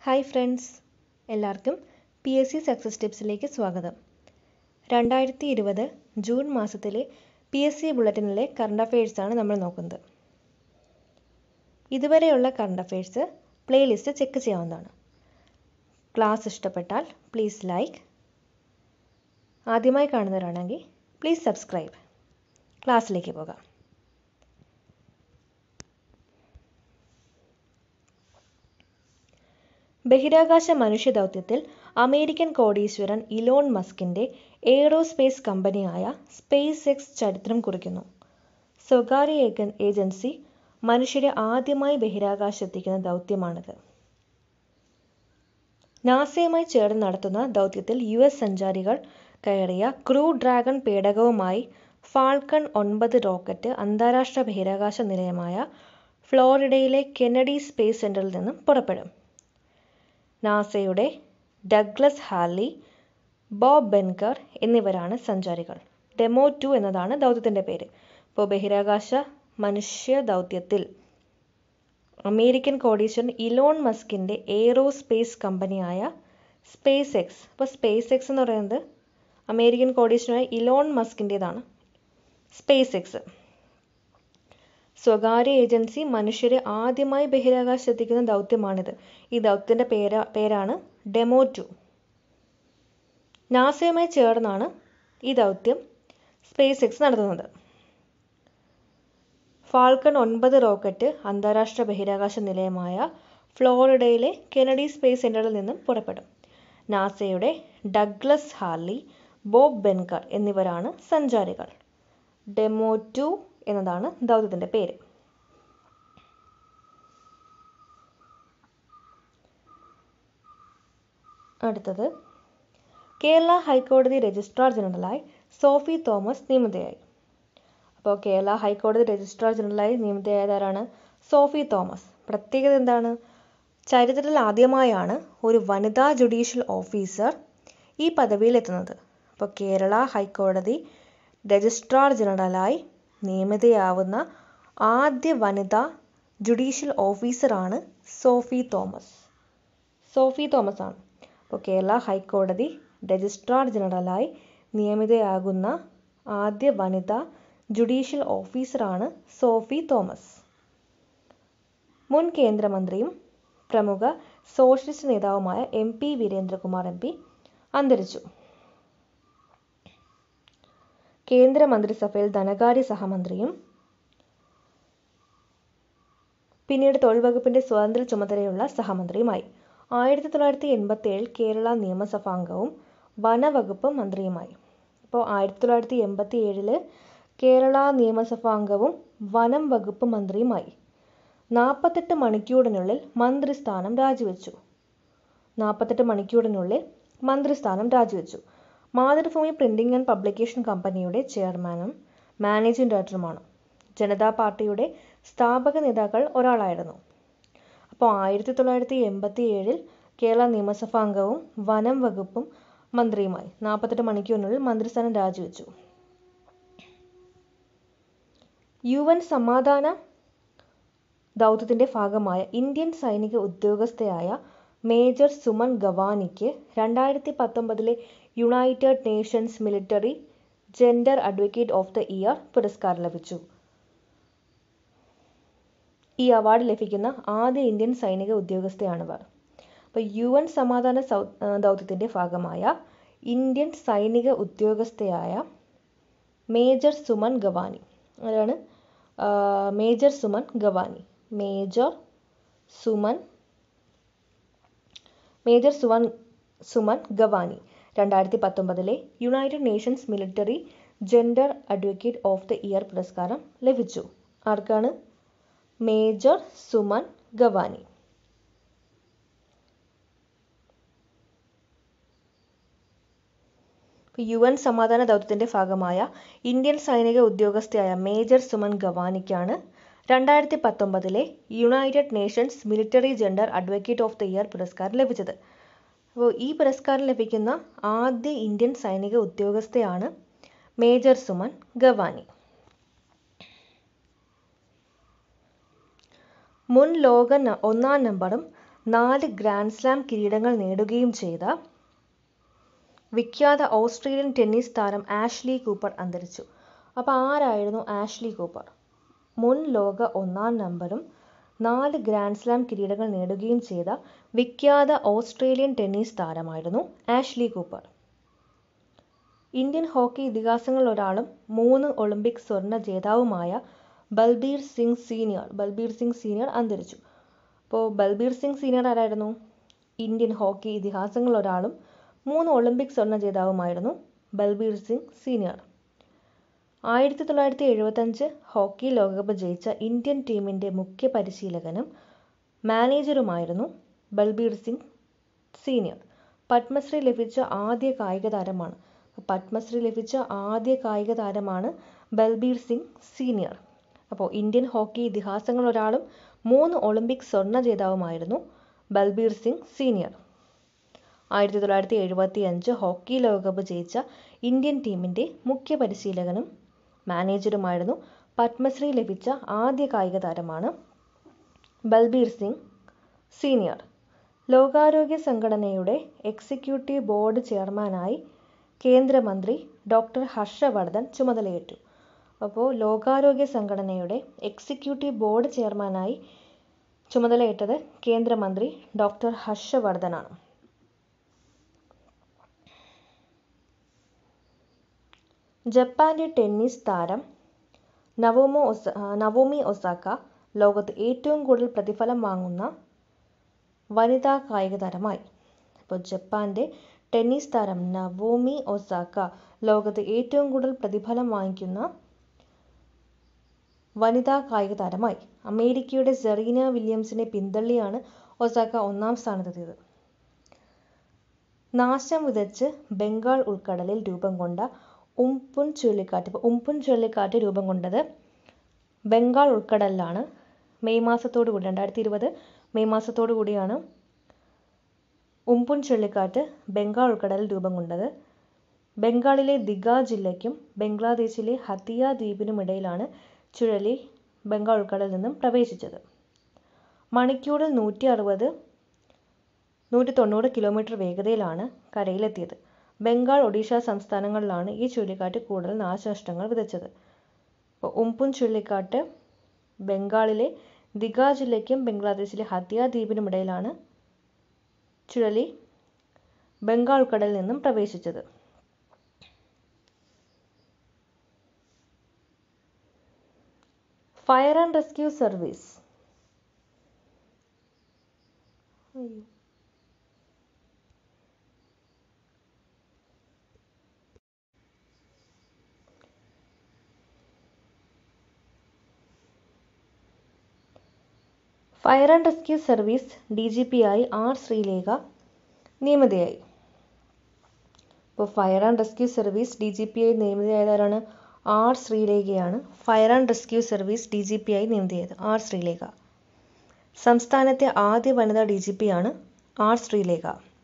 hi friends എല്ലാവർക്കും P S C success ടിപ്സിലേക്ക് സ്വാഗതം രണ്ടായിരത്തി ഇരുപത് ജൂൺ മാസത്തിലെ പി എസ് സി ബുള്ളറ്റിനിലെ കറണ്ട് അഫയേഴ്സാണ് നമ്മൾ നോക്കുന്നത് ഇതുവരെയുള്ള കറണ്ട് അഫയേഴ്സ് പ്ലേലിസ്റ്റ് ചെക്ക് ചെയ്യാവുന്നതാണ് ക്ലാസ് ഇഷ്ടപ്പെട്ടാൽ പ്ലീസ് ലൈക്ക് ആദ്യമായി കാണുന്നവരാണെങ്കിൽ പ്ലീസ് സബ്സ്ക്രൈബ് ക്ലാസ്സിലേക്ക് പോകാം ബഹിരാകാശ മനുഷ്യദൗത്യത്തിൽ അമേരിക്കൻ കോടീശ്വരൻ ഇലോൺ മസ്കിന്റെ എയ്റോസ്പേസ് കമ്പനിയായ സ്പേസ് എക്സ് ചരിത്രം കുറിക്കുന്നു സ്വകാര്യ ഏക- ഏജൻസി മനുഷ്യരെ ആദ്യമായി ബഹിരാകാശത്തെത്തിക്കുന്ന ദൗത്യമാണിത് നാസയുമായി ചേർന്ന് നടത്തുന്ന ദൗത്യത്തിൽ യു എസ് സഞ്ചാരികൾ കയറിയ ക്രൂ ഡ്രാഗൺ പേടകവുമായി ഫാൾക്കൺ ഒൻപത് റോക്കറ്റ് അന്താരാഷ്ട്ര ബഹിരാകാശ നിലയമായ ഫ്ലോറിഡയിലെ കെനഡി സ്പേസ് സെന്ററിൽ നിന്നും പുറപ്പെടും നാസയുടെ ഡഗ്ലസ് ഹാർലി ബോബ് ബെൻകർ എന്നിവരാണ് സഞ്ചാരികൾ ഡെമോ ടു എന്നതാണ് ദൗത്യത്തിൻ്റെ പേര് ഇപ്പോൾ ബഹിരാകാശ മനുഷ്യ ദൗത്യത്തിൽ അമേരിക്കൻ കോടീശ്വരൻ ഇലോൺ മസ്കിൻ്റെ എയ്റോസ്പേസ് കമ്പനിയായ സ്പേസ് എക്സ് അപ്പോൾ സ്പേസ് എക്സ് എന്ന് പറയുന്നത് അമേരിക്കൻ കോടീശ്വരനായ ഇലോൺ മസ്കിൻ്റേതാണ് സ്പേസ് എക്സ് സ്വകാര്യ ഏജൻസി മനുഷ്യരെ ആദ്യമായി ബഹിരാകാശത്തെത്തിക്കുന്ന ദൗത്യമാണിത് ഈ ദൗത്യത്തിൻ്റെ പേര പേരാണ് ഡെമോ ടു നാസയുമായി ചേർന്നാണ് ഈ ദൗത്യം സ്പേസ് എക്സ് നടത്തുന്നത് ഫാൾക്കൺ ഒൻപത് റോക്കറ്റ് അന്താരാഷ്ട്ര ബഹിരാകാശ നിലയമായ ഫ്ലോറിഡയിലെ കെനഡി സ്പേസ് സെന്ററിൽ നിന്നും പുറപ്പെടും നാസയുടെ ഡഗ്ലസ് ഹാർലി ബോബ് ബെൻകർ എന്നിവരാണ് സഞ്ചാരികൾ ഡെമോ ടു എന്നതാണ് ദൗത്യത്തിൻ്റെ പേര് അടുത്തത് കേരള ഹൈക്കോടതി രജിസ്ട്രാർ ജനറലായി സോഫി തോമസ് നിയമിതയായി അപ്പോൾ കേരള ഹൈക്കോടതി രജിസ്ട്രാർ ജനറലായി നിയമിതയായതാരാണ് സോഫി തോമസ് പ്രത്യേകത എന്താണ് ചരിത്രത്തിൽ ആദ്യമായാണ് ഒരു വനിതാ ജുഡീഷ്യൽ ഓഫീസർ ഈ പദവിയിലെത്തുന്നത് അപ്പോൾ കേരള ഹൈക്കോടതി രജിസ്ട്രാർ ജനറലായി നിയമിതയാവുന്ന ആദ്യ വനിതാ ജുഡീഷ്യൽ ഓഫീസറാണ് സോഫി തോമസ് സോഫി തോമസ് ആണ് അപ്പോൾ കേരള ഹൈക്കോടതി രജിസ്ട്രാർ ജനറലായി നിയമിതയാകുന്ന ആദ്യ വനിതാ ജുഡീഷ്യൽ ഓഫീസറാണ് സോഫി തോമസ് മുൻ കേന്ദ്രമന്ത്രിയും പ്രമുഖ സോഷ്യലിസ്റ്റ് നേതാവുമായ M P Veerendrakumar M P അന്തരിച്ചു കേന്ദ്രമന്ത്രിസഭയിൽ ധനകാര്യ സഹമന്ത്രിയും പിന്നീട് തൊഴിൽ വകുപ്പിന്റെ സ്വതന്ത്ര ചുമതലയുള്ള സഹമന്ത്രിയുമായി ആയിരത്തി തൊള്ളായിരത്തി എൺപത്തി ഏഴിൽ കേരള നിയമസഭാംഗവും വനവകുപ്പ് മന്ത്രിയുമായി അപ്പോൾ ആയിരത്തി തൊള്ളായിരത്തി എൺപത്തി ഏഴില് കേരള നിയമസഭാംഗവും വനം വകുപ്പ് മന്ത്രിയുമായി നാൽപ്പത്തെട്ട് മണിക്കൂറിനുള്ളിൽ മന്ത്രിസ്ഥാനം രാജിവെച്ചു നാൽപ്പത്തെട്ട് മണിക്കൂറിനുള്ളിൽ മന്ത്രിസ്ഥാനം രാജിവെച്ചു മാതൃഭൂമി പ്രിന്റിംഗ് ആൻഡ് പബ്ലിക്കേഷൻ കമ്പനിയുടെ ചെയർമാനും മാനേജിംഗ് ഡയറക്ടറുമാണ് ജനതാ പാർട്ടിയുടെ സ്ഥാപക നേതാക്കൾ ഒരാളായിരുന്നു അപ്പോൾ ആയിരത്തി തൊള്ളായിരത്തി എൺപത്തി ഏഴിൽ കേരള നിയമസഭാംഗവും വനം വകുപ്പും മന്ത്രിയുമായി നാൽപ്പത്തെട്ട് മണിക്കൂറിനുള്ളിൽ മന്ത്രിസ്ഥാനം രാജിവെച്ചു യു എൻ സമാധാന ദൗത്യത്തിന്റെ ഭാഗമായ ഇന്ത്യൻ സൈനിക ഉദ്യോഗസ്ഥയായ മേജർ സുമൻ ഗവാനിക്ക് രണ്ടായിരത്തി പത്തൊമ്പതിലെ United Nations military gender advocate of the year പുരസ്കാരം ലഭിച്ചു ഈ അവാർഡ് ലഭിക്കുന്ന ആദ്യ ഇന്ത്യൻ സൈനിക ഉദ്യോഗസ്ഥയാണിവർ അപ്പോൾ യു എൻ സമാധാന സൗ- ആ, ദൗത്യത്തിന്റെ ഭാഗമായ ഇന്ത്യൻ സൈനിക ഉദ്യോഗസ്ഥയായ മേജർ സുമൻ ഗവാനി അതാണ് ആ, major Suman Gawani major Suman major Suman Suman Gawani രണ്ടായിരത്തി പത്തൊമ്പതിലെ United Nations military gender advocate of the year പുരസ്കാരം ലഭിച്ചു ആർക്കാണ് major Suman Gawani U N സമാധാന ദൗത്യത്തിന്റെ ഭാഗമായ ഇന്ത്യൻ സൈനിക ഉദ്യോഗസ്ഥയായ മേജർ സുമൻ ഗവാനിക്കാണ് രണ്ടായിരത്തി പത്തൊമ്പതിലെ United Nations military gender advocate of the year പുരസ്കാരം ലഭിച്ചത് അപ്പോൾ ഈ പുരസ്കാരം ലഭിക്കുന്ന ആദ്യ ഇന്ത്യൻ സൈനിക ഉദ്യോഗസ്ഥയാണ് മേജർ സുമൻ ഗവാനി മുൻ ലോക ന- ഒന്നാം നമ്പറും നാല് ഗ്രാൻഡ് സ്ലാം കിരീടങ്ങൾ നേടുകയും ചെയ്ത വിഖ്യാത ഓസ്ട്രേലിയൻ ടെന്നീസ് താരം ആഷ്ലി കൂപ്പർ അന്തരിച്ചു അപ്പോൾ ആരായിരുന്നു ആഷ്ലി കൂപ്പർ മുൻ ലോക ഒന്നാം നമ്പറും നാല് ഗ്രാൻഡ് സ്ലാം കിരീടങ്ങൾ നേടുകയും ചെയ്ത വിഖ്യാത ഓസ്ട്രേലിയൻ ടെന്നീസ് താരമായിരുന്നു ആഷ്ലി കൂപ്പർ ഇന്ത്യൻ ഹോക്കി ഇതിഹാസങ്ങളിൽ ഒരാളും മൂന്ന് ഒളിമ്പിക് സ്വർണ്ണ ജേതാവുമായ ബൽബീർ സിംഗ് സീനിയർ ബൽബീർ സിംഗ് സീനിയർ അന്തരിച്ചു അപ്പോൾ ബൽബീർ സിംഗ് സീനിയർ ആരായിരുന്നു ഇന്ത്യൻ ഹോക്കി ഇതിഹാസങ്ങളിൽ ഒരാളും മൂന്ന് ഒളിമ്പിക് സ്വർണ്ണ ജേതാവുമായിരുന്നു ബൽബീർ സിംഗ് സീനിയർ ആയിരത്തി തൊള്ളായിരത്തി എഴുപത്തഞ്ച് ഹോക്കി ലോകകപ്പ് ജയിച്ച ഇന്ത്യൻ ടീമിൻ്റെ മുഖ്യ പരിശീലകനും മാനേജറുമായിരുന്നു ബൽബീർ സിംഗ് സീനിയർ പത്മശ്രീ ലഭിച്ച ആദ്യ കായിക താരമാണ് പത്മശ്രീ ലഭിച്ച ആദ്യ കായിക താരമാണ് ബൽബീർ സിംഗ് സീനിയർ അപ്പോൾ ഇന്ത്യൻ ഹോക്കി ഇതിഹാസങ്ങൾ ഒരാളും മൂന്ന് ഒളിമ്പിക് സ്വർണ്ണ ജേതാവുമായിരുന്നു ബൽബീർ സിംഗ് സീനിയർ ആയിരത്തി തൊള്ളായിരത്തി എഴുപത്തി അഞ്ച് ഹോക്കി ലോകകപ്പ് ജയിച്ച ഇന്ത്യൻ ടീമിൻ്റെ മുഖ്യ പരിശീലകനും മാനേജറുമായിരുന്നു പത്മശ്രീ ലഭിച്ച ആദ്യ കായിക താരമാണ് ബൽബീർ സിംഗ് സീനിയർ ലോകാരോഗ്യ സംഘടനയുടെ എക്സിക്യൂട്ടീവ് ബോർഡ് ചെയർമാനായി കേന്ദ്രമന്ത്രി ഡോക്ടർ ഹർഷവർദ്ധൻ ചുമതലയേറ്റു അപ്പോൾ ലോകാരോഗ്യ സംഘടനയുടെ എക്സിക്യൂട്ടീവ് ബോർഡ് ചെയർമാനായി ചുമതലയേറ്റത് കേന്ദ്രമന്ത്രി ഡോക്ടർ ഹർഷവർദ്ധനാണ് ജപ്പാന്റെ ടെന്നീസ് താരം നവോമോ ഒസ നവോമി ഒസാക്ക ലോകത്ത് ഏറ്റവും കൂടുതൽ പ്രതിഫലം വാങ്ങുന്ന വനിതാ കായിക താരമായി അപ്പോൾ ജപ്പാന്റെ ടെന്നീസ് താരം നവോമി ഒസാക്ക ലോകത്ത് ഏറ്റവും കൂടുതൽ പ്രതിഫലം വാങ്ങിക്കുന്ന വനിതാ കായിക താരമായി അമേരിക്കയുടെ സെറീന വില്യംസിനെ പിന്തള്ളിയാണ് ഒസാക്ക ഒന്നാം സ്ഥാനത്തെത്തിയത് നാശം വിതച്ച് ബംഗാൾ ഉൾക്കടലിൽ രൂപം കൊണ്ട ഉംപുൻ ചുഴലിക്കാറ്റ് ഇപ്പോൾ ഉംപുൻ ചുഴലിക്കാറ്റ് രൂപം കൊണ്ടത് ബംഗാൾ ഉൾക്കടലിലാണ് മെയ് മാസത്തോടു കൂടി രണ്ടായിരത്തി ഇരുപത് മെയ് മാസത്തോടു കൂടിയാണ് ഉംപുൻ ചുഴലിക്കാറ്റ് ബംഗാൾ ഉൾക്കടലിൽ രൂപം കൊണ്ടത് ബംഗാളിലെ ദിഗ ജില്ലയ്ക്കും ബംഗ്ലാദേശിലെ ഹത്തിയ ദ്വീപിനുമിടയിലാണ് ചുഴലി ബംഗാൾ ഉൾക്കടലിൽ നിന്നും പ്രവേശിച്ചത് മണിക്കൂറിൽ നൂറ്റി അറുപത് നൂറ്റി തൊണ്ണൂറ് കിലോമീറ്റർ വേഗതയിലാണ് കരയിലെത്തിയത് ബംഗാൾ ഒഡീഷ സംസ്ഥാനങ്ങളിലാണ് ഈ ചുഴലിക്കാറ്റ് കൂടുതൽ നാശനഷ്ടങ്ങൾ വിതച്ചത് അപ്പോൾ ഉംപുൻ ചുഴലിക്കാറ്റ് ബംഗാളിലെ ദിഗ ജില്ലയ്ക്കും ബംഗ്ലാദേശിലെ ഹത്തിയ ദ്വീപിനുമിടയിലാണ് ചുഴലി ബംഗാൾ ഉൾക്കടലിൽ നിന്നും പ്രവേശിച്ചത് fire and rescue service fire and rescue service D G P ആയി ആർ ശ്രീലേഖ നിയമിതയായി ഇപ്പോൾ fire and rescue service D G P ആയി നിയമിതയായതാരാണ് ആർ ശ്രീലേഖയാണ് fire and rescue service D G P ആയി നിയമിതയായത് ആർ ശ്രീലേഖ സംസ്ഥാനത്തെ ആദ്യ വനിതാ ഡി ജി പി ആണ് ആർ ശ്രീലേഖ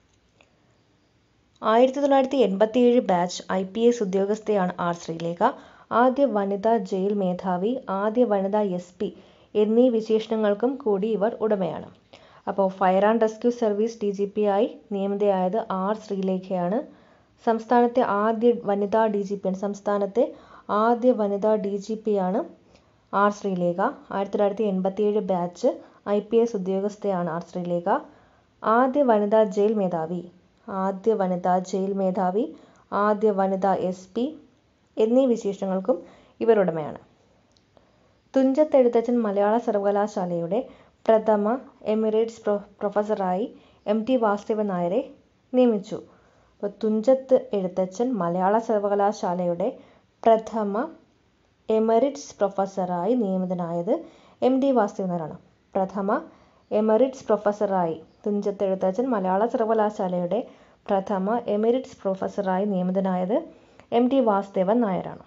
ആയിരത്തി തൊള്ളായിരത്തി എൺപത്തിയേഴ് ബാച്ച് ഐ പി എസ് ഉദ്യോഗസ്ഥയാണ് ആർ ശ്രീലേഖ ആദ്യ വനിതാ ജയിൽ മേധാവി ആദ്യ വനിതാ എസ് പി എന്നീ വിശേഷണങ്ങൾക്കും കൂടി ഇവർ ഉടമയാണ് അപ്പോൾ fire and rescue service D G P ആയി നിയമിതയായത് ആർ ശ്രീലേഖയാണ് സംസ്ഥാനത്തെ ആദ്യ വനിതാ ഡി ജി പി ആണ് സംസ്ഥാനത്തെ ആദ്യ വനിതാ ഡി ജി പി ആണ് ആർ ശ്രീലേഖ ആയിരത്തി തൊള്ളായിരത്തി എൺപത്തിയേഴ് ബാച്ച് ഐ പി എസ് ഉദ്യോഗസ്ഥയാണ് ആർ ശ്രീലേഖ ആദ്യ വനിതാ ജയിൽ മേധാവി ആദ്യ വനിതാ ജയിൽ മേധാവി ആദ്യ വനിതാ എസ് പി എന്നീ വിശേഷണങ്ങൾക്കും ഇവർ ഉടമയാണ് തുഞ്ചത്തെഴുത്തച്ഛൻ മലയാള സർവകലാശാലയുടെ പ്രഥമ എമിറേറ്റ്സ് പ്രൊ പ്രൊഫസറായി എം ടി വാസുദേവൻ നായരെ നിയമിച്ചു അപ്പോൾ തുഞ്ചത്ത് എഴുത്തച്ഛൻ മലയാള സർവകലാശാലയുടെ പ്രഥമ എമറിറ്റ്സ് പ്രൊഫസറായി നിയമിതനായത് എം ടി വാസുദേവൻ നായരാണ് പ്രഥമ എമറിറ്റ്സ് പ്രൊഫസറായി തുഞ്ചത്തെഴുത്തച്ഛൻ മലയാള സർവകലാശാലയുടെ പ്രഥമ എമിറിറ്റ്സ് പ്രൊഫസറായി നിയമിതനായത് എം ടി വാസുദേവൻ നായരാണ്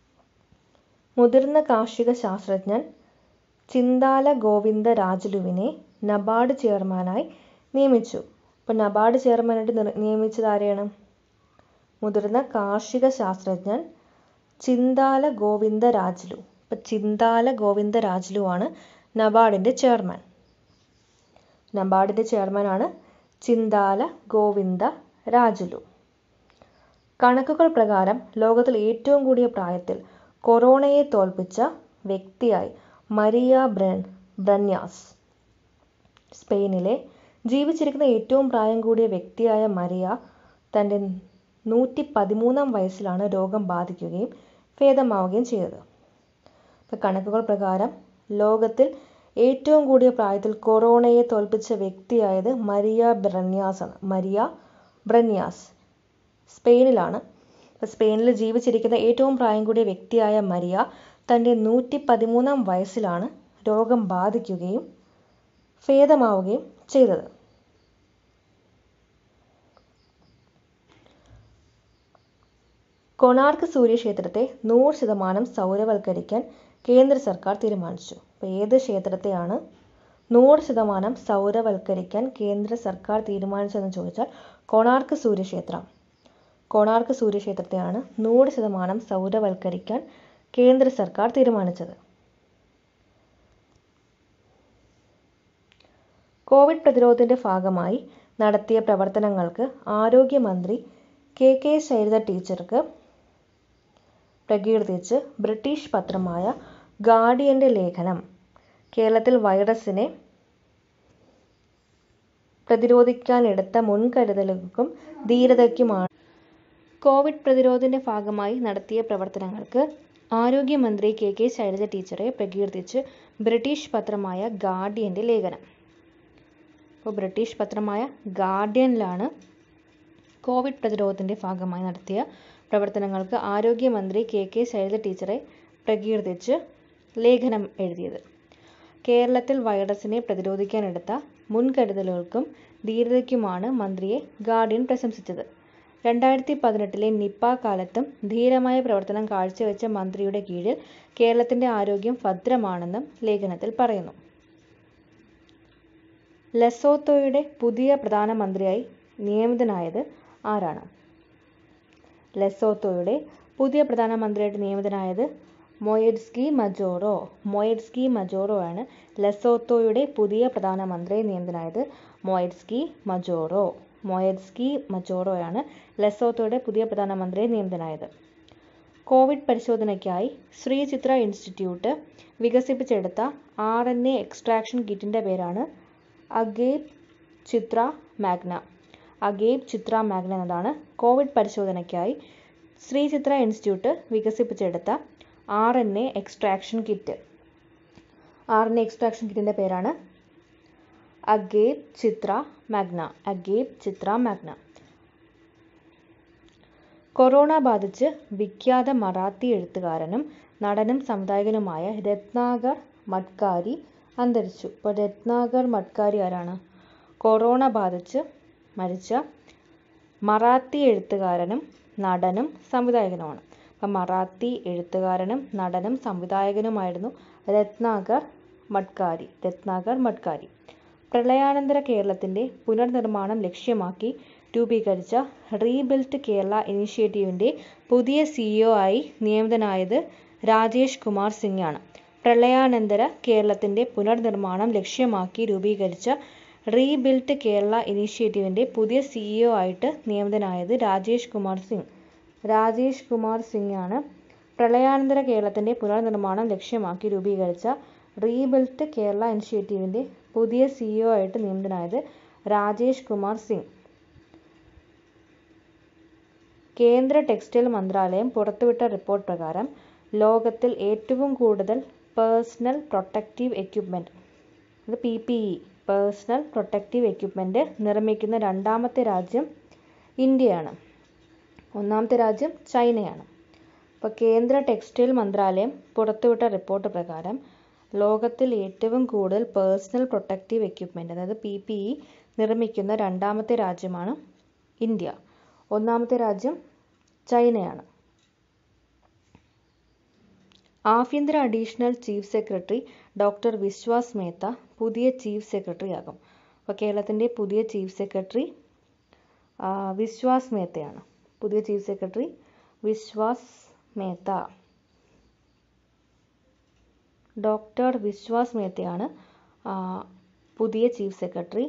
മുതിർന്ന കാർഷിക ശാസ്ത്രജ്ഞൻ ചിന്താല ഗോവിന്ദ രാജുലുവിനെ നബാർഡ് ചെയർമാനായി നിയമിച്ചു അപ്പോൾ നബാർഡ് ചെയർമാനായിട്ട് നിർ നിയമിച്ചത് ആരെയാണ് മുതിർന്ന കാർഷിക ശാസ്ത്രജ്ഞൻ ചിന്താല ഗോവിന്ദ രാജുലു അപ്പോൾ ചിന്താല ഗോവിന്ദ രാജുലു ആണ് നബാർഡിൻ്റെ ചെയർമാൻ നബാർഡിൻ്റെ ചെയർമാനാണ് ചിന്താല ഗോവിന്ദ രാജുലു കണക്കുകൾ പ്രകാരം ലോകത്തിൽ ഏറ്റവും കൂടിയ പ്രായത്തിൽ കൊറോണയെ തോൽപ്പിച്ച വ്യക്തിയായി മരിയ ബ്രൻ ബ്രന്യാസ് സ്പെയിനിലെ ജീവിച്ചിരിക്കുന്ന ഏറ്റവും പ്രായം കൂടിയ വ്യക്തിയായ മരിയ തൻ്റെ നൂറ്റി പതിമൂന്നാം വയസ്സിലാണ് രോഗം ബാധിക്കുകയും ഭേദമാവുകയും ചെയ്തത് ഇപ്പോൾ കണക്കുകൾ പ്രകാരം ലോകത്തിൽ ഏറ്റവും കൂടിയ പ്രായത്തിൽ കൊറോണയെ തോൽപ്പിച്ച വ്യക്തിയായത് മരിയ ബ്രന്യാസ് ആണ് മരിയ ബ്രന്യാസ് സ്പെയിനിലാണ് അപ്പോൾ സ്പെയിനിൽ ജീവിച്ചിരിക്കുന്ന ഏറ്റവും പ്രായം കൂടിയ വ്യക്തിയായ മരിയ തൻ്റെ നൂറ്റി പതിമൂന്നാം വയസ്സിലാണ് രോഗം ബാധിക്കുകയും ഭേദമാവുകയും ചെയ്തത് കൊണാർക്ക് സൂര്യക്ഷേത്രത്തെ നൂറ് ശതമാനം സൗരവൽക്കരിക്കാൻ കേന്ദ്ര സർക്കാർ തീരുമാനിച്ചു അപ്പോൾ ഏത് ക്ഷേത്രത്തെയാണ് നൂറ് ശതമാനം സൗരവൽക്കരിക്കാൻ കേന്ദ്ര സർക്കാർ തീരുമാനിച്ചതെന്ന് ചോദിച്ചാൽ കൊണാർക്ക് സൂര്യക്ഷേത്രം കൊണാർക്ക് സൂര്യക്ഷേത്രത്തെയാണ് നൂറ് ശതമാനം സൗരവൽക്കരിക്കാൻ കേന്ദ്ര സർക്കാർ തീരുമാനിച്ചത് കോവിഡ് പ്രതിരോധത്തിൻ്റെ ഭാഗമായി നടത്തിയ പ്രവർത്തനങ്ങൾക്ക് ആരോഗ്യമന്ത്രി കെ കെ ശൈലജ ടീച്ചർക്ക് പ്രകീർത്തിച്ച് ബ്രിട്ടീഷ് പത്രമായ ഗാർഡിയൻ്റെ ലേഖനം കേരളത്തിൽ വൈറസിനെ പ്രതിരോധിക്കാനെടുത്ത മുൻകരുതലുകൾക്കും ധീരതയ്ക്കുമാണ് കോവിഡ് പ്രതിരോധത്തിൻ്റെ ഭാഗമായി നടത്തിയ പ്രവർത്തനങ്ങൾക്ക് ആരോഗ്യമന്ത്രി കെ കെ ശൈലജ ടീച്ചറെ പ്രകീർത്തിച്ച് ബ്രിട്ടീഷ് പത്രമായ ഗാർഡിയൻ്റെ ലേഖനം ഇപ്പോൾ ബ്രിട്ടീഷ് പത്രമായ ഗാർഡിയനിലാണ് കോവിഡ് പ്രതിരോധത്തിൻ്റെ ഭാഗമായി നടത്തിയ പ്രവർത്തനങ്ങൾക്ക് ആരോഗ്യമന്ത്രി കെ കെ ശൈലജ ടീച്ചറെ പ്രകീർത്തിച്ച് ലേഖനം എഴുതിയത് കേരളത്തിൽ വൈറസിനെ പ്രതിരോധിക്കാനെടുത്ത മുൻകരുതലുകൾക്കും ധീരതയ്ക്കുമാണ് മന്ത്രിയെ ഗാർഡിയൻ പ്രശംസിച്ചത് രണ്ടായിരത്തി പതിനെട്ടിലെ നിപ്പ കാലത്തും ധീരമായ പ്രവർത്തനം കാഴ്ചവെച്ച മന്ത്രിയുടെ കീഴിൽ കേരളത്തിൻ്റെ ആരോഗ്യം ഭദ്രമാണെന്നും ലേഖനത്തിൽ പറയുന്നു ലെസോത്തോയുടെ പുതിയ പ്രധാനമന്ത്രിയായി നിയമിതനായത് ആരാണ് ലെസോത്തോയുടെ പുതിയ പ്രധാനമന്ത്രിയായിട്ട് നിയമിതനായത് മൊയഡ്സ്കി മജോറോ മൊയഡ്സ്കി മജോറോ ആണ് ലെസോത്തോയുടെ പുതിയ പ്രധാനമന്ത്രി നിയമിതനായത് മൊയഡ്സ്കി മജോറോ മൊയഡ്സ്കി മജോറോയാണ് ലെസോത്തോയുടെ പുതിയ പ്രധാനമന്ത്രി നിയമിതനായത് കോവിഡ് പരിശോധനയ്ക്കായി ശ്രീചിത്ര ഇൻസ്റ്റിറ്റ്യൂട്ട് വികസിപ്പിച്ചെടുത്ത ആർ എൻ എ എക്സ്ട്രാക്ഷൻ കിറ്റിൻ്റെ പേരാണ് അഗേബ് ചിത്ര മാഗ്ന അഗേബ് ചിത്ര മാഗ്ന എന്നതാണ് കോവിഡ് പരിശോധനയ്ക്കായി ശ്രീചിത്ര ഇൻസ്റ്റിറ്റ്യൂട്ട് വികസിപ്പിച്ചെടുത്ത R N A extraction kit R N A extraction കിറ്റിൻ്റെ പേരാണ് Agappe Chitra Magna Agappe Chitra Magna corona ബാധിച്ച് വിഖ്യാത മറാത്തി എഴുത്തുകാരനും നടനും സംവിധായകനുമായ രത്നാകർ മട്കാരി അന്തരിച്ചു ഇപ്പോൾ രത്നാകർ മട്കാരി ആരാണ് കൊറോണ ബാധിച്ച് മരിച്ച മറാത്തി എഴുത്തുകാരനും നടനും സംവിധായകനുമാണ് അപ്പം മറാത്തി എഴുത്തുകാരനും നടനും സംവിധായകനുമായിരുന്നു രത്നാകർ മട്കാരി രത്നാകർ മട്കാരി പ്രളയാനന്തര കേരളത്തിൻ്റെ പുനർനിർമ്മാണം ലക്ഷ്യമാക്കി രൂപീകരിച്ച റീബിൽറ്റ് കേരള ഇനീഷ്യേറ്റീവിൻ്റെ പുതിയ സിഇഒ ആയി നിയമിതനായത് രാജേഷ് കുമാർ സിംഗ് ആണ് പ്രളയാനന്തര കേരളത്തിൻ്റെ പുനർനിർമ്മാണം ലക്ഷ്യമാക്കി രൂപീകരിച്ച റീബിൽറ്റ് കേരള ഇനീഷ്യേറ്റീവിൻ്റെ പുതിയ സിഇഒ ആയിട്ട് നിയമിതനായത് രാജേഷ് കുമാർ സിംഗ് രാജേഷ് കുമാർ സിംഗ് ആണ് പ്രളയാനന്തര കേരളത്തിൻ്റെ പുനർനിർമ്മാണം ലക്ഷ്യമാക്കി രൂപീകരിച്ച റീബിൽറ്റ് കേരള ഇനിഷ്യേറ്റീവിൻ്റെ പുതിയ സിഇഒ ആയിട്ട് നിയമിതനായത് രാജേഷ് കുമാർ സിംഗ് കേന്ദ്ര ടെക്സ്റ്റൈൽ മന്ത്രാലയം പുറത്തുവിട്ട റിപ്പോർട്ട് പ്രകാരം ലോകത്തിൽ ഏറ്റവും കൂടുതൽ പേഴ്സണൽ പ്രൊട്ടക്റ്റീവ് എക്യുപ്മെൻറ്റ് അത് P P E personal protective equipment നിർമ്മിക്കുന്ന രണ്ടാമത്തെ രാജ്യം ഇന്ത്യയാണ് ഒന്നാമത്തെ രാജ്യം ചൈനയാണ് അപ്പോൾ കേന്ദ്ര ടെക്സ്റ്റൈൽ മന്ത്രാലയം പുറത്തുവിട്ട റിപ്പോർട്ട് പ്രകാരം ലോകത്തിൽ ഏറ്റവും കൂടുതൽ പേഴ്സണൽ പ്രൊട്ടക്റ്റീവ് എക്യുപ്മെൻറ്റ് അതായത് പി പി ഇ നിർമ്മിക്കുന്ന രണ്ടാമത്തെ രാജ്യമാണ് ഇന്ത്യ ഒന്നാമത്തെ രാജ്യം ചൈനയാണ് ആഭ്യന്തര additional chief secretary doctor Vishwas Mehta പുതിയ ചീഫ് സെക്രട്ടറി ആകും അപ്പോൾ കേരളത്തിൻ്റെ പുതിയ ചീഫ് സെക്രട്ടറി വിശ്വാസ് മേത്തയാണ് പുതിയ chief secretary Vishwas Mehta doctor Vishwas മേത്തയാണ് പുതിയ ചീഫ് സെക്രട്ടറി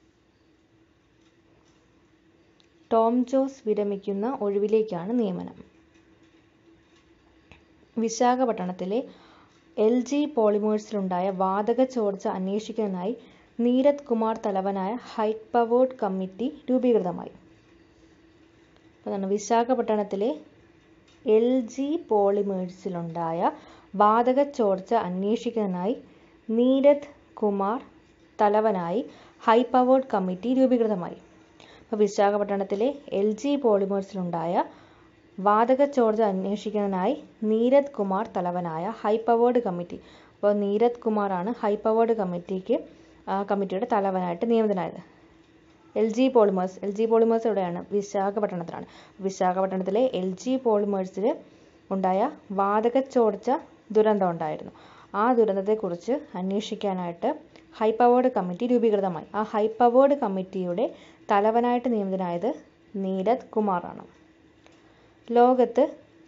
ടോം ജോസ് വിരമിക്കുന്ന ഒഴിവിലേക്കാണ് നിയമനം വിശാഖപട്ടണത്തിലെ എൽ ജി പോളിമേഴ്സിലുണ്ടായ വാതക ചോർച്ച അന്വേഷിക്കാനായി നീരത് കുമാർ തലവനായ ഹൈ പവേർഡ് കമ്മിറ്റി രൂപീകൃതമായി അതാണ് വിശാഖപട്ടണത്തിലെ എൽ ജി പോളിമേഴ്സിലുണ്ടായ വാതക ചോർച്ച അന്വേഷിക്കാനായി നീരത് കുമാർ തലവനായി ഹൈ പവേർഡ് കമ്മിറ്റി രൂപീകൃതമായി അപ്പോൾ വിശാഖപട്ടണത്തിലെ എൽ ജി പോളിമേഴ്സിലുണ്ടായ വാതക ചോർച്ച അന്വേഷിക്കാനായി നീരത് കുമാർ തലവനായ ഹൈ പവേർഡ് കമ്മിറ്റി അപ്പോൾ നീരത് കുമാറാണ് ഹൈ പവേർഡ് കമ്മിറ്റിക്ക് ആ കമ്മിറ്റിയുടെ തലവനായിട്ട് നിയമിതനായത് L G polymers L G polymers എവിടെയാണ് വിശാഖപട്ടണത്തിലാണ് വിശാഖപട്ടണത്തിലെ എൽ ജി പോളിമേഴ്സിൽ ഉണ്ടായ വാതക ചോർച്ച ദുരന്തം ഉണ്ടായിരുന്നു ആ ദുരന്തത്തെക്കുറിച്ച് അന്വേഷിക്കാനായിട്ട് ഹൈ പവേർഡ് കമ്മിറ്റി രൂപീകൃതമായി ആ ഹൈ പവേർഡ് കമ്മിറ്റിയുടെ തലവനായിട്ട് നിയമിതനായത് നീരത് കുമാറാണ് ലോകത്ത്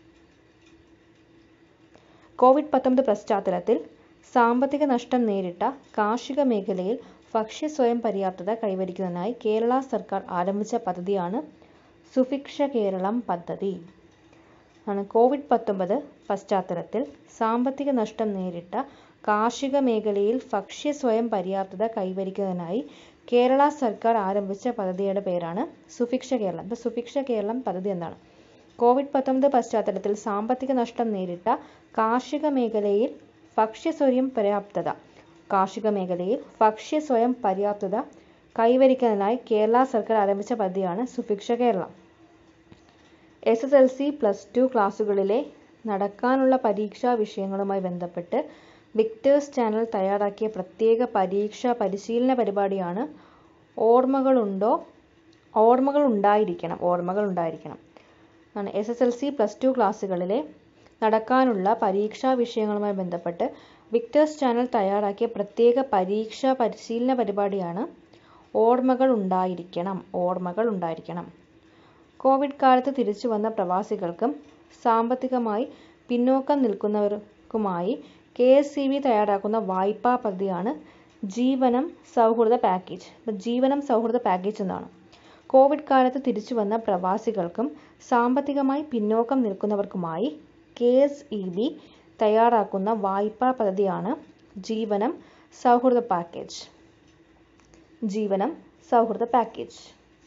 കോവിഡ് പത്തൊമ്പത് പശ്ചാത്തലത്തിൽ സാമ്പത്തിക നഷ്ടം നേരിട്ട കാർഷിക മേഖലയിൽ ഭക്ഷ്യ സ്വയം പര്യാപ്തത കൈവരിക്കുന്നതിനായി കേരള സർക്കാർ ആരംഭിച്ച പദ്ധതിയാണ് സുഭിക്ഷ കേരളം പദ്ധതി ആണ് കോവിഡ് പത്തൊമ്പത് പശ്ചാത്തലത്തിൽ സാമ്പത്തിക നഷ്ടം നേരിട്ട കാർഷിക മേഖലയിൽ ഭക്ഷ്യ സ്വയം പര്യാപ്തത കൈവരിക്കുന്നതിനായി കേരള സർക്കാർ ആരംഭിച്ച പദ്ധതിയുടെ പേരാണ് സുഭിക്ഷ കേരളം ഇപ്പോൾ സുഭിക്ഷ കേരളം പദ്ധതി എന്താണ് കോവിഡ് പത്തൊമ്പത് പശ്ചാത്തലത്തിൽ സാമ്പത്തിക നഷ്ടം നേരിട്ട കാർഷിക മേഖലയിൽ ഭക്ഷ്യ സ്വയം പര്യാപ്തത കാർഷിക മേഖലയിൽ ഭക്ഷ്യ സ്വയം പര്യാപ്തത കൈവരിക്കുന്നതിനായി കേരള സർക്കാർ ആരംഭിച്ച പദ്ധതിയാണ് Subhiksha Keralam S S L C plus two ക്ലാസ്സുകളിലെ നടക്കാനുള്ള പരീക്ഷാ വിഷയങ്ങളുമായി ബന്ധപ്പെട്ട് വിക്ടേഴ്സ് ചാനൽ തയ്യാറാക്കിയ പ്രത്യേക പരീക്ഷാ പരിശീലന പരിപാടിയാണ് ഓർമ്മകളുണ്ടോ ഓർമ്മകൾ ഉണ്ടായിരിക്കണം ഓർമ്മകൾ ഉണ്ടായിരിക്കണം ആണ് S S L C plus two ക്ലാസ്സുകളിലെ നടക്കാനുള്ള പരീക്ഷാ വിഷയങ്ങളുമായി ബന്ധപ്പെട്ട് വിക്ടേഴ്സ് ചാനൽ തയ്യാറാക്കിയ പ്രത്യേക പരീക്ഷാ പരിശീലന പരിപാടിയാണ് ഓർമ്മകൾ ഉണ്ടായിരിക്കണം ഓർമ്മകൾ ഉണ്ടായിരിക്കണം കോവിഡ് കാലത്ത് തിരിച്ചു വന്ന പ്രവാസികൾക്കും സാമ്പത്തികമായി പിന്നോക്കം നിൽക്കുന്നവർക്കുമായി കെ എസ് സി ബി തയ്യാറാക്കുന്ന വായ്പാ പദ്ധതിയാണ് ജീവനം സൗഹൃദ പാക്കേജ് അപ്പോൾ ജീവനം സൗഹൃദ പാക്കേജ് എന്നാണ് കോവിഡ് കാലത്ത് തിരിച്ചു വന്ന പ്രവാസികൾക്കും സാമ്പത്തികമായി പിന്നോക്കം നിൽക്കുന്നവർക്കുമായി കെ എസ് ഇ ബി തയ്യാറാക്കുന്ന വായ്പാ പദ്ധതിയാണ് ജീവനം സൗഹൃദ പാക്കേജ് ജീവനം സൗഹൃദ പാക്കേജ്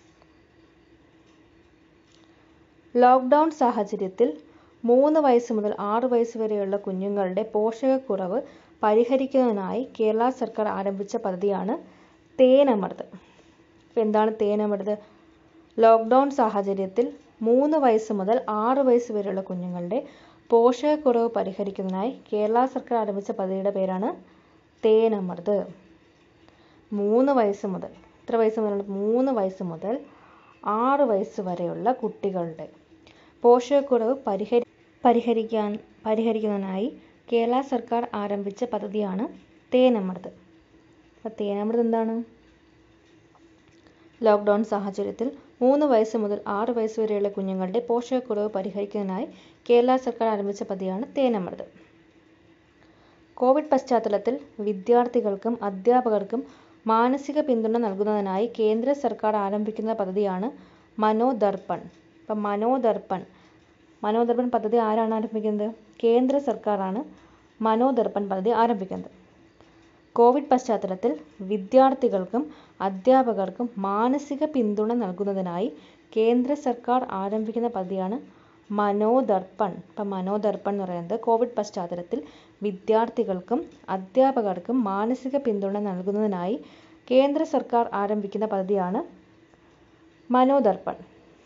ലോക്ക്ഡൗൺ സാഹചര്യത്തിൽ മൂന്ന് വയസ്സ് മുതൽ ആറ് വയസ്സ് വരെയുള്ള കുഞ്ഞുങ്ങളുടെ പോഷകക്കുറവ് പരിഹരിക്കുന്നതിനായി കേരള സർക്കാർ ആരംഭിച്ച പദ്ധതിയാണ് തേനമൃത് അപ്പോൾ എന്താണ് തേനമൃത് ലോക്ക്ഡൗൺ സാഹചര്യത്തിൽ മൂന്ന് വയസ്സ് മുതൽ ആറ് വയസ്സ് വരെയുള്ള കുഞ്ഞുങ്ങളുടെ പോഷകക്കുറവ് പരിഹരിക്കുന്നതിനായി കേരള സർക്കാർ ആരംഭിച്ച പദ്ധതിയുടെ പേരാണ് തേനമൃത് മൂന്ന് വയസ്സ് മുതൽ എത്ര വയസ്സ് മുതൽ മൂന്ന് വയസ്സ് മുതൽ ആറ് വയസ്സ് വരെയുള്ള കുട്ടികളുടെ പോഷകക്കുറവ് പരിഹരി പരിഹരിക്കാൻ പരിഹരിക്കുന്നതിനായി കേരള സർക്കാർ ആരംഭിച്ച പദ്ധതിയാണ് തേനമൃത് അപ്പോൾ തേനമൃത് എന്താണ് ലോക്ക്ഡൗൺ സാഹചര്യത്തിൽ മൂന്ന് വയസ്സ് മുതൽ ആറ് വയസ്സ് വരെയുള്ള കുഞ്ഞുങ്ങളുടെ പോഷകക്കുറവ് പരിഹരിക്കുന്നതിനായി കേരള സർക്കാർ ആരംഭിച്ച പദ്ധതിയാണ് തേനമൃത് കോവിഡ് പശ്ചാത്തലത്തിൽ വിദ്യാർത്ഥികൾക്കും അധ്യാപകർക്കും മാനസിക പിന്തുണ നൽകുന്നതിനായി കേന്ദ്ര സർക്കാർ ആരംഭിക്കുന്ന പദ്ധതിയാണ് മനോദർപ്പൺ ഇപ്പം മനോദർപ്പൺ മനോദർപ്പൺ പദ്ധതി ആരാണ് ആരംഭിക്കുന്നത് കേന്ദ്ര സർക്കാരാണ് മനോദർപ്പൺ പദ്ധതി ആരംഭിക്കുന്നത് കോവിഡ് പശ്ചാത്തലത്തിൽ വിദ്യാർത്ഥികൾക്കും അധ്യാപകർക്കും മാനസിക പിന്തുണ നൽകുന്നതിനായി കേന്ദ്ര സർക്കാർ ആരംഭിക്കുന്ന പദ്ധതിയാണ് മനോദർപ്പൺ ഇപ്പം മനോദർപ്പൺ എന്ന് പറയുന്നത് കോവിഡ് പശ്ചാത്തലത്തിൽ വിദ്യാർത്ഥികൾക്കും അധ്യാപകർക്കും മാനസിക പിന്തുണ നൽകുന്നതിനായി കേന്ദ്ര സർക്കാർ ആരംഭിക്കുന്ന പദ്ധതിയാണ് മനോദർപ്പൺ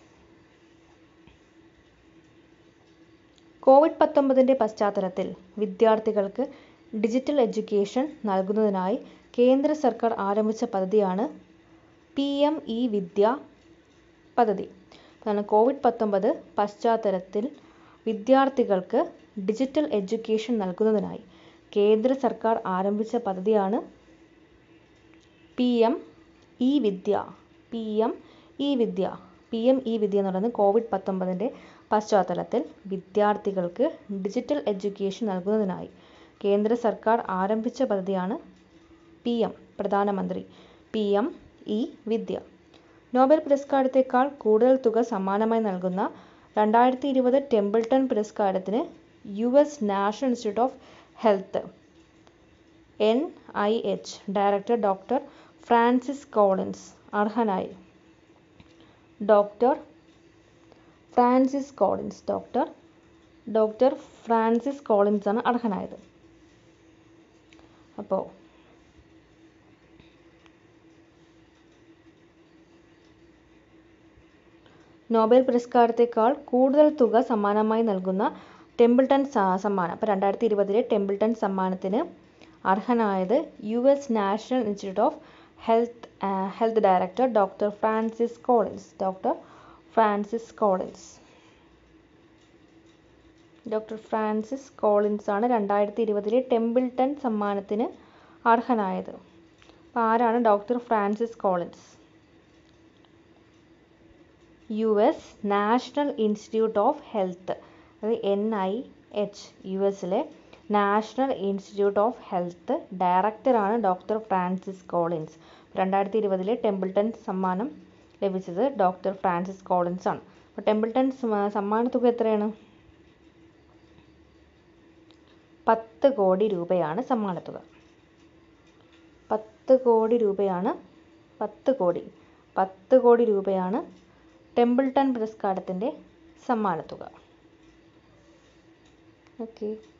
കോവിഡ് പത്തൊമ്പതിൻ്റെ പശ്ചാത്തലത്തിൽ വിദ്യാർത്ഥികൾക്ക് ഡിജിറ്റൽ എഡ്യൂക്കേഷൻ നൽകുന്നതിനായി കേന്ദ്ര സർക്കാർ ആരംഭിച്ച പദ്ധതിയാണ് പി എം ഇ വിദ്യ പദ്ധതി അതാണ് കോവിഡ് പത്തൊമ്പത് പശ്ചാത്തലത്തിൽ വിദ്യാർത്ഥികൾക്ക് ഡിജിറ്റൽ എഡ്യൂക്കേഷൻ നൽകുന്നതിനായി കേന്ദ്ര സർക്കാർ ആരംഭിച്ച പദ്ധതിയാണ് P M E Vidya P M E Vidya P M E Vidya എന്ന് പറയുന്നത് കോവിഡ് പത്തൊമ്പതിൻ്റെ പശ്ചാത്തലത്തിൽ വിദ്യാർത്ഥികൾക്ക് ഡിജിറ്റൽ എഡ്യൂക്കേഷൻ നൽകുന്നതിനായി കേന്ദ്ര സർക്കാർ ആരംഭിച്ച പദ്ധതിയാണ് പി എം പ്രധാനമന്ത്രി P M E Vidya Nobel പുരസ്കാരത്തേക്കാൾ കൂടുതൽ തുക സമ്മാനമായി നൽകുന്ന രണ്ടായിരത്തി ഇരുപത് ടെമ്പിൾട്ടൺ പുരസ്കാരത്തിന് U S national institute of health N I H director doctor Francis Collins അർഹനായി doctor Francis Collins doctor doctor Francis Collins ആണ് അർഹനായത് അപ്പോൾ നോബൽ പുരസ്കാരത്തേക്കാൾ കൂടുതൽ തുക സമ്മാനമായി നൽകുന്ന ടെമ്പിൾട്ടൺ സമ്മാനം അപ്പോൾ രണ്ടായിരത്തി ഇരുപതിലെ ടെമ്പിൾട്ടൺ സമ്മാനത്തിന് അർഹനായത് U S national institute of health health director doctor Francis Collins doctor Francis Collins doctor Francis Collins ആണ് രണ്ടായിരത്തി ഇരുപതിലെ ടെമ്പിൾട്ടൺ സമ്മാനത്തിന് അർഹനായത് അപ്പോൾ ആരാണ് doctor Francis Collins U S national institute of health അത് എൻ ഐ എച്ച് യു എസിലെ national institute of health ഡയറക്ടറാണ് ഡോക്ടർ ഫ്രാൻസിസ് കോളിൻസ് രണ്ടായിരത്തി ഇരുപതിലെ ടെമ്പിൾട്ടൺ സമ്മാനം ലഭിച്ചത് ഡോക്ടർ ഫ്രാൻസിസ് കോളിൻസ് ആണ് അപ്പോൾ ടെമ്പിൾട്ടൺ സമ്മാന തുക എത്രയാണ് പത്ത് കോടി രൂപയാണ് സമ്മാനത്തുക പത്ത് കോടി രൂപയാണ് പത്ത് കോടി പത്ത് കോടി രൂപയാണ് ടെമ്പിൾട്ടൺ പുരസ്കാരത്തിൻ്റെ സമ്മാനത്തുക ഓക്കെ